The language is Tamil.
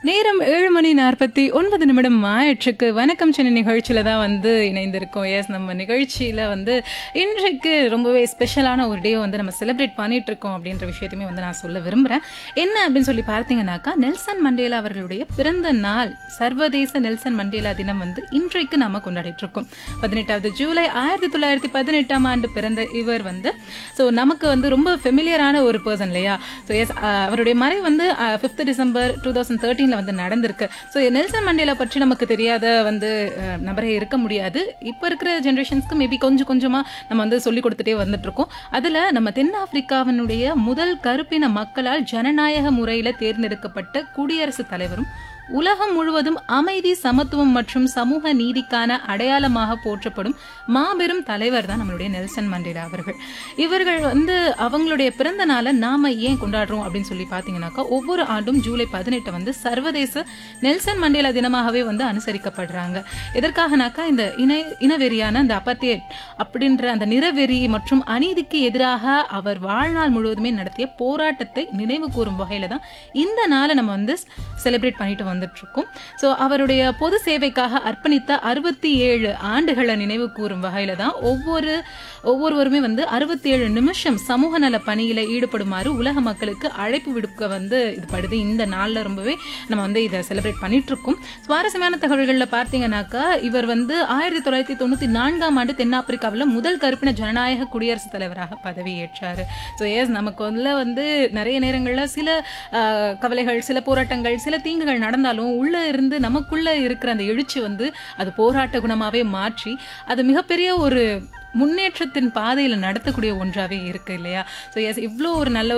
நேரம் ஏழு மணி நாற்பத்தி ஒன்பது நிமிடம் ஆயிற்றுக்கு வணக்கம் சென்னை நிகழ்ச்சியில தான் வந்து இணைந்திருக்கோம் எஸ் நம்ம நிகழ்ச்சியில வந்து இன்றைக்கு ரொம்பவே ஸ்பெஷலான ஒரு டே வந்து நம்ம செலிப்ரேட் பண்ணிட்டு இருக்கோம் அப்படின்ற விஷயத்தையுமே வந்து நான் சொல்ல விரும்புறேன் என்ன அப்படின்னு சொல்லி பார்த்தீங்கன்னாக்கா நெல்சன் மண்டேலா அவர்களுடைய பிறந்த நாள் சர்வதேச நெல்சன் மண்டேலா தினம் வந்து இன்றைக்கு நாம கொண்டாடிட்டு இருக்கோம் பதினெட்டாவது ஜூலை ஆயிரத்தி தொள்ளாயிரத்தி பதினெட்டாம் ஆண்டு பிறந்த இவர் வந்து ஸோ நமக்கு வந்து ரொம்ப ஃபெமிலியரான ஒரு பர்சன் இல்லையா ஸோ எஸ் அவருடைய மறை வந்து ஃபிஃப்த் டிசம்பர் டூ தௌசண்ட் தேர்ட்டீனில் வந்து நடந்திருக்கு ஸோ நெல்சன் மண்டேலா பற்றி நமக்கு தெரியாத வந்து அஹ், நபரே இருக்க முடியாது இப்போ இருக்கிற ஜென்ரேஷன்ஸ்க்கு மேபி கொஞ்சம் கொஞ்சமாக நம்ம வந்து சொல்லி கொடுத்துட்டே வந்துட்டு இருக்கோம் அதில் நம்ம தென்னாப்பிரிக்காவினுடைய முதல் கருப்பின மக்களால் ஜனநாயக முறையில் தேர்ந்தெடுக்கப்பட்ட குடியரசுத் தலைவரும் உலகம் முழுவதும் அமைதி சமத்துவம் மற்றும் சமூக நீதிக்கான அடையாளமாக போற்றப்படும் மாபெரும் தலைவர் தான் நம்மளுடைய நெல்சன் மண்டேலா அவர்கள் இவர்கள் வந்து அவங்களுடைய பிறந்த நாளை நாம ஏன் கொண்டாடுறோம் அப்படின்னு சொல்லி பார்த்தீங்கன்னாக்கா ஒவ்வொரு ஆண்டும் ஜூலை பதினெட்டு வந்து சர்வதேச நெல்சன் மண்டேலா தினமாகவே வந்து அனுசரிக்கப்படுறாங்க எதற்காகனாக்கா இந்த இன இனவெறியான அந்த அப்பத்தியட் அப்படின்ற அந்த நிறவெறி மற்றும் அநீதிக்கு எதிராக அவர் வாழ்நாள் முழுவதுமே நடத்திய போராட்டத்தை நினைவு கூறும் வகையில தான் இந்த நாளை நம்ம வந்து செலிப்ரேட் பண்ணிட்டு வந்துட்டு இருக்கோம் ஸோ அவருடைய பொது சேவைக்காக அர்ப்பணித்த அறுபத்தி ஏழு ஆண்டுகளை நினைவு கூறும் வகையில தான் ஒவ்வொரு ஒவ்வொருவருமே வந்து அறுபத்தி ஏழு நிமிஷம் சமூக நல பணியில ஈடுபடுமாறு உலக மக்களுக்கு அழைப்பு விடுக்க வந்து இது படுது இந்த நாள்ல ரொம்பவே நம்ம வந்து இதை செலிப்ரேட் பண்ணிட்டு இருக்கோம் சுவாரஸ்யமான தகவல்கள்ல பார்த்தீங்கன்னாக்கா இவர் வந்து ஆயிரத்தி தொள்ளாயிரத்தி தொண்ணூத்தி நான்காம் ஆண்டு தென்னாப்பிரிக்காவில் முதல் கருப்பின ஜனநாயக குடியரசுத் தலைவராக பதவியேற்றாரு ஸோ எஸ் நமக்கு வந்து வந்து நிறைய நேரங்கள்ல சில ஆஹ், கவலைகள் சில போராட்டங்கள் சில தீங்குகள் நடந்தாலும் உள்ள இருந்து நமக்குள்ள இருக்கிற அந்த எழுச்சி வந்து அது போராட்ட குணமாவே மாற்றி அது மிகப்பெரிய ஒரு முன்னேற்றத்தின் பாதையில நடத்தக்கூடிய ஒன்றாவே இருக்கு இல்லையா ஸோ எஸ் இவ்வளோ ஒரு நல்ல